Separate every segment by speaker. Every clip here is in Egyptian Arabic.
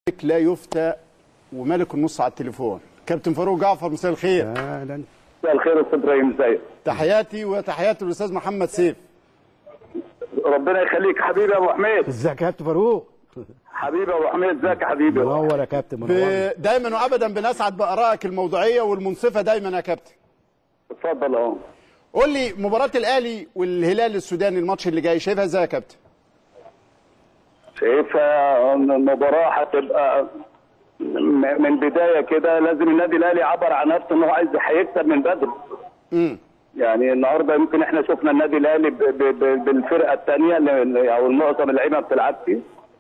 Speaker 1: لا يفتى وملك النص على التليفون كابتن فاروق جعفر مساء الخير
Speaker 2: اهلا
Speaker 3: مساء الخير استاذ ابراهيم ازيك
Speaker 1: تحياتي وتحيات الاستاذ محمد سيف
Speaker 3: ربنا يخليك حبيبي يا ابو حميد
Speaker 2: ازيك يا كابتن فاروق
Speaker 3: حبيبي يا ابو حميد ازيك يا حبيبي
Speaker 2: منور يا كابتن منور
Speaker 1: ب- دايما وابدا بنسعد بارائك الموضوعيه والمنصفه دايما يا كابتن
Speaker 3: اتفضل اهو
Speaker 1: قول لي مباراه الاهلي والهلال السوداني الماتش اللي جاي شايفها ازاي يا كابتن
Speaker 3: شايفها ان المباراه هتبقى م- من بدايه كده لازم النادي الاهلي يعبر عن نفسه ان هو عايز هيكسب من بدري
Speaker 1: امم
Speaker 3: يعني النهارده يمكن احنا شفنا النادي الاهلي ب- ب- ب- بالفرقه الثانيه او معظم اللعيبه ما بتلعبش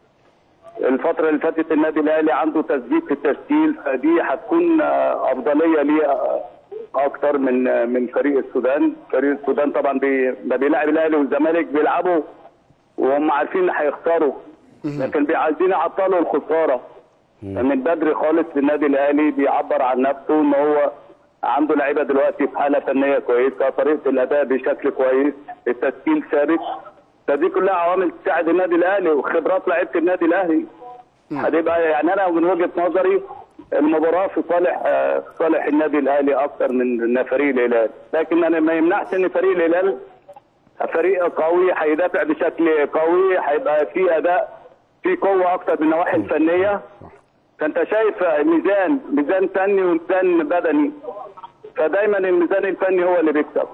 Speaker 3: الفتره اللي فاتت النادي الاهلي عنده تثبيت في التشكيل فدي هتكون آه، افضليه ليه آه، اكتر من آه، من فريق السودان فريق السودان طبعا بي ده بيلعب الاهلي والزمالك بيلعبوا وهم عارفين ان هيخسروا لكن بي- عايزين يعطلوا الخساره من بدري خالص النادي الاهلي بيعبر عن نفسه ان هو عنده لعيبه دلوقتي في حاله فنيه كويسه طريقه الاداء بشكل كويس التشكيل ثابت فدي كلها عوامل تساعد النادي الاهلي وخبرات لعيبه النادي الاهلي هتبقى يعني انا من وجهه نظري المباراه في صالح آه، في صالح النادي الاهلي اكتر من إن فريق الهلال لكن انا ما يمنعش ان فريق الهلال فريق قوي هيدافع بشكل قوي هيبقى فيه اداء فيه قوه اكتر من النواحي الفنيه فانت شايف ميزان ميزان فني وميزان بدني فدايما الميزان الفني هو اللي بيكسب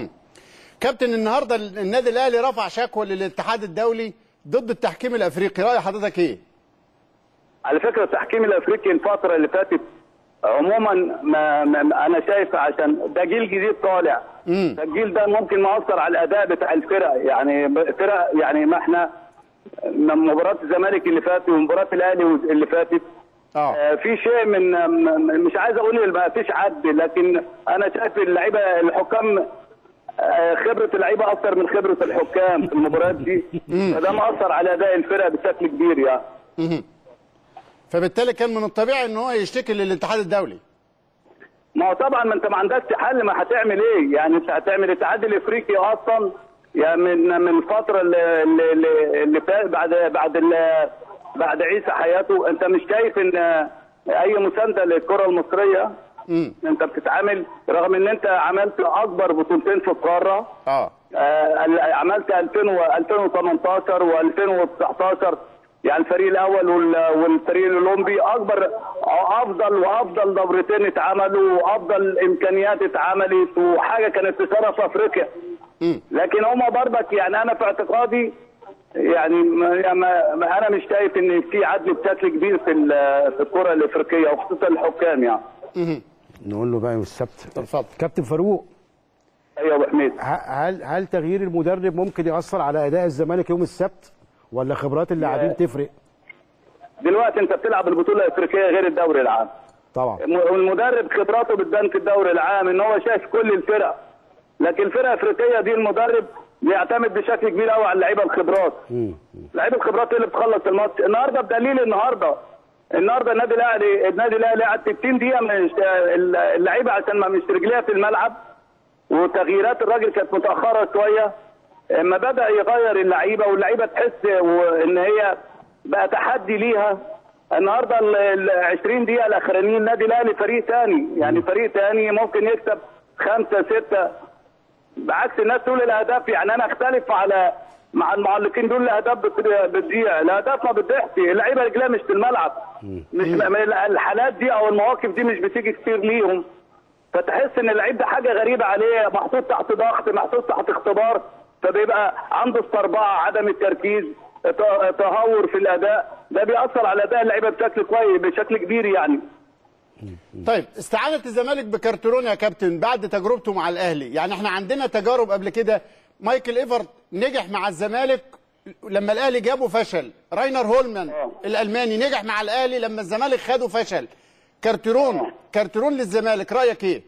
Speaker 1: كابتن النهارده النادي الاهلي رفع شكوى للاتحاد الدولي ضد التحكيم الافريقي راي حضرتك ايه
Speaker 3: على فكره التحكيم الافريقي الفتره اللي فاتت عموما ما, ما انا شايف عشان ده جيل جديد طالع ده الجيل ده ممكن مؤثر على الاداء بتاع الفرق يعني فرق يعني ما احنا من مباراه الزمالك اللي فاتت ومباراه الاهلي اللي فاتت
Speaker 1: اه
Speaker 3: آه، في شيء من م- مش عايز اقول ما فيش عدل لكن انا شايف اللعيبه الحكام آه، خبره اللعيبه اكتر من خبره الحكام في المباريات دي فده مأثر على اداء الفرق بشكل كبير يعني
Speaker 1: فبالتالي كان من الطبيعي ان هو يشتكي للاتحاد الدولي
Speaker 3: ما هو طبعا ما انت ما عندكش حل ما هتعمل ايه؟ يعني انت هتعمل الاتحاد الافريقي اصلا يعني من من الفتره اللي اللي, اللي فات بعد بعد ال- بعد عيسى حياته انت مش شايف ان اي مسانده للكره المصريه
Speaker 1: امم
Speaker 3: انت بتتعامل رغم ان انت عملت اكبر بطولتين في القاره
Speaker 1: اه
Speaker 3: آه، عملت 2000 و 2018 و2019 يعني الفريق الاول وال- والفريق الاولمبي اكبر افضل وافضل دورتين اتعملوا وافضل امكانيات اتعملت وحاجه كانت تشرف افريقيا
Speaker 1: امم
Speaker 3: لكن هما برضك يعني انا في اعتقادي يعني ما ما ما انا مش شايف ان في عدل بشكل كبير في ال- في الكره الافريقيه وخصوصا الحكام يعني
Speaker 2: نقول له بقى يوم السبت
Speaker 1: اتفضل
Speaker 2: كابتن فاروق
Speaker 3: ايوه يا ابو حميد
Speaker 2: ه- هل هل تغيير المدرب ممكن ياثر على اداء الزمالك يوم السبت ولا خبرات اللاعبين تفرق
Speaker 3: دلوقتي انت بتلعب البطوله الافريقيه غير الدوري العام
Speaker 2: طبعا
Speaker 3: والمدرب خبراته بتبان في الدوري العام ان هو شايف كل الفرق لكن الفرقه الافريقيه دي المدرب بيعتمد بشكل كبير قوي على اللعيبه الخبرات لعيبه الخبرات هي اللي بتخلص الماتش النهارده بدليل النهارده النهارده النادي الاهلي النادي الاهلي قعد 60 دقيقه مش اللعيبه عشان ما مش رجليها في الملعب وتغييرات الراجل كانت متاخره شويه اما بدا يغير اللعيبه واللعيبه تحس و- ان هي بقى تحدي ليها النهارده ال- ال 20 دقيقه الاخرانيين النادي الاهلي فريق ثاني يعني فريق ثاني ممكن يكسب خمسه سته بعكس الناس تقول الاهداف يعني انا اختلف على مع المعلقين دول الاهداف بت- بتضيع الاهداف ما بتضيعش اللعيبه رجلها مش في الملعب مش م- الحالات دي او المواقف دي مش بتيجي كتير ليهم فتحس ان اللعيب ده حاجه غريبه عليه محطوط تحت ضغط محطوط تحت اختبار فبيبقى عنده استرباع عدم التركيز ت- تهور في الاداء ده بيأثر على اداء اللعيبه بشكل كويس بشكل كبير يعني
Speaker 1: طيب استعانة الزمالك بكارترون يا كابتن بعد تجربته مع الاهلي يعني احنا عندنا تجارب قبل كده مايكل ايفرت نجح مع الزمالك لما الاهلي جابه فشل راينر هولمان
Speaker 3: آه.
Speaker 1: الالماني نجح مع الاهلي لما الزمالك خده فشل كارترون كارترون للزمالك رايك ايه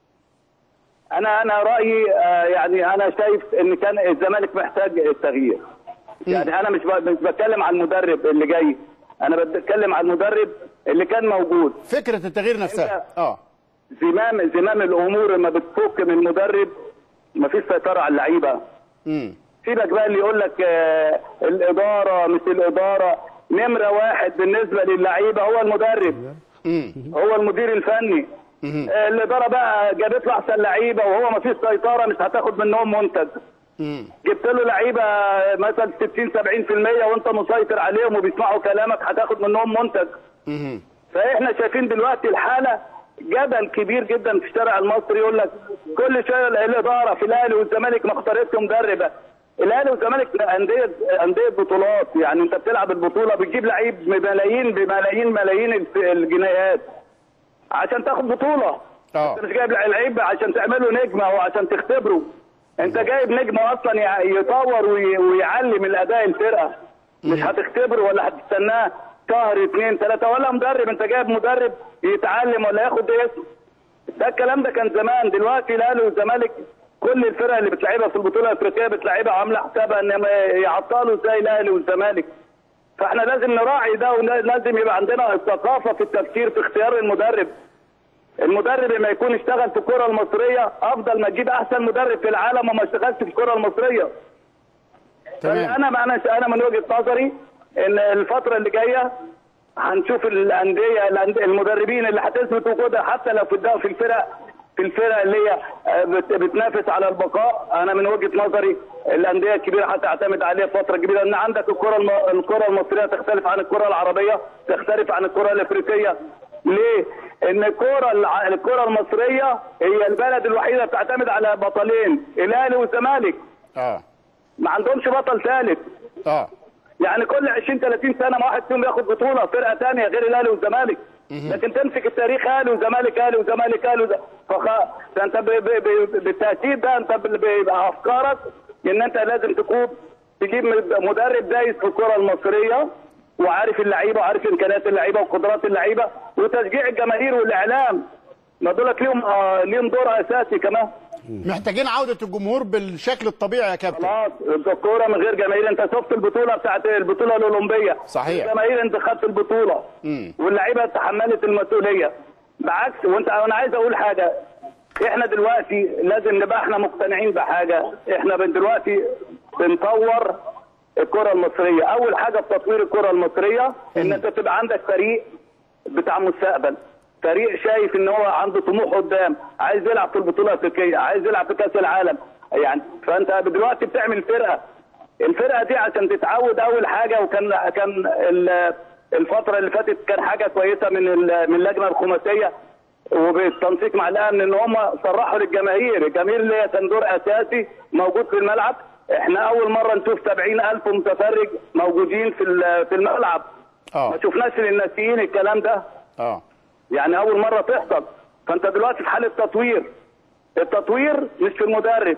Speaker 3: انا انا رايي آه، يعني انا شايف ان كان الزمالك محتاج التغيير يعني انا مش ب- مش بتكلم عن المدرب اللي جاي انا بتكلم عن المدرب اللي كان موجود
Speaker 1: فكرة التغيير نفسها اه
Speaker 3: زمام زمام الامور لما بتفك من المدرب مفيش سيطره على اللعيبه
Speaker 1: امم
Speaker 3: سيبك بقى اللي يقول لك آه، الاداره مش الاداره نمره واحد بالنسبه للعيبه هو المدرب هو المدير الفني الاداره بقى جابت له احسن لعيبه وهو ما فيش سيطره مش هتاخد منهم منتج جبت له لعيبه مثلا 60 70% وانت مسيطر عليهم وبيسمعوا كلامك هتاخد منهم منتج فاحنا شايفين دلوقتي الحاله جدل كبير جدا في الشارع المصري يقول لك كل شويه الاداره في الاهلي والزمالك ما اختارتش مدربه الاهلي والزمالك انديه انديه بطولات يعني انت بتلعب البطوله بتجيب لعيب بملايين بملايين ملايين الف- الجنيهات عشان تاخد بطوله
Speaker 1: اه
Speaker 3: انت مش جايب لعيب عشان تعمله نجم او عشان تختبره انت جايب نجم اصلا يع- يطور وي- ويعلم الاداء الفرقه مش هتختبره ولا هتستناه شهر اثنين ثلاثه ولا مدرب انت جايب مدرب يتعلم ولا ياخد اسم ده الكلام ده كان زمان دلوقتي الاهلي والزمالك كل الفرق اللي بتلعبها في البطوله الافريقيه بتلعبها عامله حسابها ان ما يعطلوا زي الاهلي والزمالك فاحنا لازم نراعي ده ولازم يبقى عندنا الثقافه في التفكير في اختيار المدرب المدرب لما يكون اشتغل في الكره المصريه افضل ما تجيب احسن مدرب في العالم وما اشتغلش في الكره المصريه
Speaker 1: تمام
Speaker 3: انا انا انا من وجهه نظري ان الفتره اللي جايه هنشوف الانديه الأند- المدربين اللي هتثبت وجودها حتى لو في الد- في الفرق في الفرق اللي هي آه، بت- بتنافس على البقاء انا من وجهه نظري الانديه الكبيره هتعتمد عليها فتره كبيره لان عندك الكره الم... الكره المصريه تختلف عن الكره العربيه تختلف عن الكره الافريقيه ليه؟ ان الكره الع- الكره المصريه هي البلد الوحيده بتعتمد على بطلين الاهلي والزمالك
Speaker 1: اه
Speaker 3: ما عندهمش بطل ثالث
Speaker 1: اه
Speaker 3: يعني كل 20 30 سنه ما واحد فيهم ياخد بطوله فرقه ثانيه غير الاهلي والزمالك لكن تمسك التاريخ اهلي وزمالك اهلي وزمالك اهلي وز- فخ... فانت ب... ب... ب... بالتاكيد ده انت ب- بيبقى افكارك ان انت لازم تكون تجيب مدرب دايس في الكره المصريه وعارف اللعيبه وعارف امكانيات اللعيبه وقدرات اللعيبه وتشجيع الجماهير والاعلام ما دولت ليهم آه ليهم دور اساسي كمان
Speaker 1: محتاجين عوده الجمهور بالشكل الطبيعي يا كابتن
Speaker 3: خلاص الكوره من غير جماهير انت شفت البطوله بتاعت البطوله الاولمبيه
Speaker 1: صحيح.
Speaker 3: الجماهير انت خدت البطوله واللعيبه تحملت المسؤوليه بعكس وانت انا عايز اقول حاجه احنا دلوقتي لازم نبقى احنا مقتنعين بحاجه احنا بن- دلوقتي بنطور الكره المصريه اول حاجه في تطوير الكره المصريه ان انت تبقى عندك فريق بتاع مستقبل فريق شايف ان هو عنده طموح قدام عايز يلعب في البطوله الافريقيه عايز يلعب في كاس العالم يعني فانت دلوقتي بتعمل فرقه الفرقه دي عشان تتعود اول حاجه وكان كان ال- الفتره اللي فاتت كان حاجه كويسه من ال- من اللجنه الخماسيه وبالتنسيق مع الامن ان هم صرحوا للجماهير الجماهير اللي هي كان دور اساسي موجود في الملعب احنا اول مره نشوف 70000 متفرج موجودين في ال- في الملعب
Speaker 1: اه
Speaker 3: ما شفناش للناسيين الكلام ده
Speaker 1: اه
Speaker 3: يعني اول مره تحصل فانت دلوقتي في حاله تطوير التطوير مش في المدرب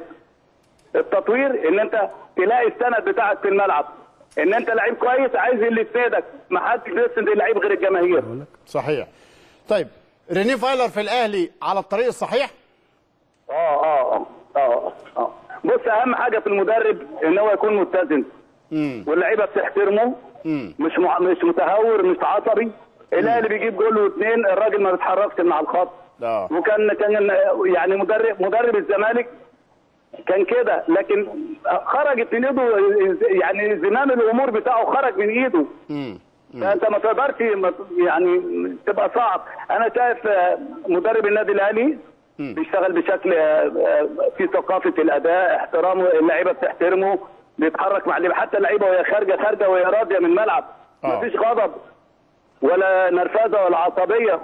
Speaker 3: التطوير ان انت تلاقي السند بتاعك في الملعب ان انت لعيب كويس عايز اللي يسندك ما حدش يسند اللعيب غير الجماهير
Speaker 1: صحيح طيب ريني فايلر في الاهلي على الطريق الصحيح
Speaker 3: اه اه اه اه اه بص اهم حاجه في المدرب ان هو يكون متزن واللعيبه بتحترمه مش مع... مش متهور مش عصبي الاهلي بيجيب جول واثنين الراجل ما بيتحركش من على الخط
Speaker 1: اه
Speaker 3: وكان كان يعني مدرب مدرب الزمالك كان كده لكن خرجت من ايده يعني زمام الامور بتاعه خرج من ايده فانت ما تقدرش ما- يعني تبقى صعب انا شايف آه، مدرب النادي الاهلي بيشتغل بشكل آه، آه، في ثقافه الاداء احترامه اللعيبه بتحترمه بيتحرك مع اللعيبه حتى اللعيبه وهي خارجه خارجه وهي راضيه من الملعب
Speaker 1: آه.
Speaker 3: مفيش غضب ولا نرفزه ولا عصبيه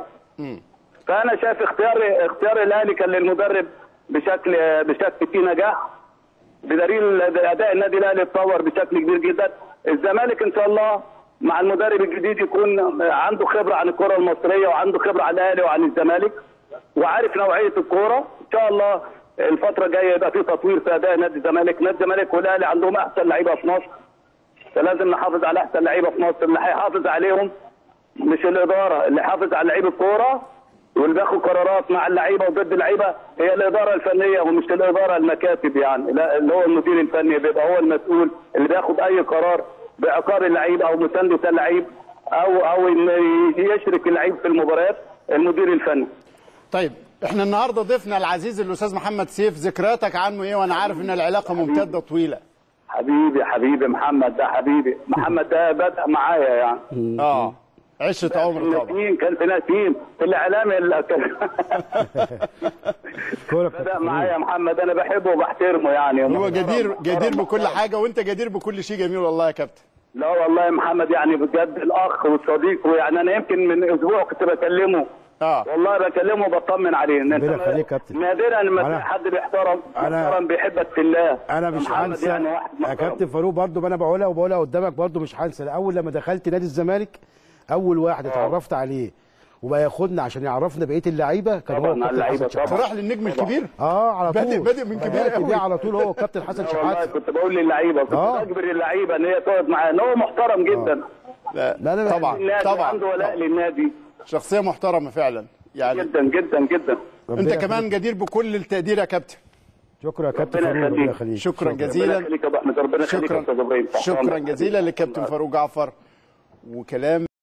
Speaker 3: فانا شايف اختيار اختيار الاهلي كان للمدرب بشكل بشكل فيه نجاح بدليل اداء النادي الاهلي اتطور بشكل كبير جدا الزمالك ان شاء الله مع المدرب الجديد يكون عنده خبره عن الكره المصريه وعنده خبره عن الاهلي وعن الزمالك وعارف نوعيه الكوره ان شاء الله الفتره الجايه يبقى في تطوير في اداء نادي الزمالك نادي الزمالك والاهلي عندهم احسن لعيبه في مصر فلازم نحافظ على احسن لعيبه في مصر اللي هيحافظ عليهم مش الاداره اللي حافظ على لعيب الكوره واللي بياخد قرارات مع اللعيبه وضد اللعيبه هي الاداره الفنيه ومش الاداره المكاتب يعني لا اللي هو المدير الفني بيبقى هو المسؤول اللي بياخد اي قرار بعقاب اللعيب او مسانده اللعيب او او إن يشرك اللعيب في المباريات المدير الفني
Speaker 1: طيب احنا النهارده ضيفنا العزيز الاستاذ محمد سيف ذكرياتك عنه ايه وانا عارف ان العلاقه ممتده طويله
Speaker 3: حبيبي حبيبي محمد ده حبيبي محمد ده بدأ معايا يعني
Speaker 1: اه عشره عمر طبعا
Speaker 3: نسيم كان في نسيم في الاعلام اللي كان
Speaker 2: كوره
Speaker 3: بدأ معايا محمد انا بحبه وبحترمه يعني
Speaker 1: هو جدير جدير بكل حاجه وانت جدير بكل شيء جميل والله يا كابتن
Speaker 3: لا والله يا محمد يعني بجد الاخ والصديق ويعني انا يمكن من اسبوع كنت بكلمه
Speaker 1: اه
Speaker 3: والله بكلمه وبطمن عليه ان
Speaker 2: ربنا
Speaker 3: انت
Speaker 2: يخليك يا كابتن.
Speaker 3: نادرا ما
Speaker 2: أنا-
Speaker 3: تلاقي حد بيحترم
Speaker 2: أنا-
Speaker 3: محترم بيحبك في الله
Speaker 2: انا مش
Speaker 3: محمد
Speaker 2: هنسى
Speaker 3: يعني واحد
Speaker 2: يا
Speaker 3: محترم.
Speaker 2: كابتن فاروق برضو ما انا بقولها وبقولها قدامك برضو مش هنسى اول لما دخلت نادي الزمالك اول واحد اتعرفت عليه وبقى ياخدنا عشان يعرفنا بقيه اللعيبه كان هو
Speaker 3: طبعاً
Speaker 2: كابتن
Speaker 3: اللعيبة
Speaker 2: حسن شحاته
Speaker 3: طبعاً.
Speaker 1: راح للنجم الكبير
Speaker 2: اه على طول
Speaker 1: بادئ- بادئ من كبير
Speaker 2: بدأت
Speaker 1: قوي.
Speaker 2: بيه على طول هو كابتن حسن
Speaker 3: لا والله
Speaker 2: شحاته
Speaker 3: كنت بقول للعيبه كنت
Speaker 2: آه.
Speaker 3: بجبر اللعيبه ان هي تقعد معاه ان هو محترم جدا
Speaker 1: لا,
Speaker 2: لا، لا، لا.
Speaker 1: طبعا
Speaker 3: النادي
Speaker 1: طبعا
Speaker 3: عنده ولاء للنادي
Speaker 1: شخصيه محترمه فعلا يعني
Speaker 3: جدا جدا جدا
Speaker 1: انت
Speaker 2: ربنا
Speaker 1: كمان جدير بكل التقدير يا كابتن
Speaker 2: شكرا يا كابتن
Speaker 3: ربنا
Speaker 2: فاروق ربنا
Speaker 3: يخليك.
Speaker 2: يخليك
Speaker 1: شكرا
Speaker 3: ربنا
Speaker 1: جزيلا
Speaker 3: يخليك يا ابو احمد ربنا يخليك يا
Speaker 1: شكرا
Speaker 3: استاذ ابراهيم
Speaker 1: شكرا جزيلا لكابتن فاروق جعفر وكلام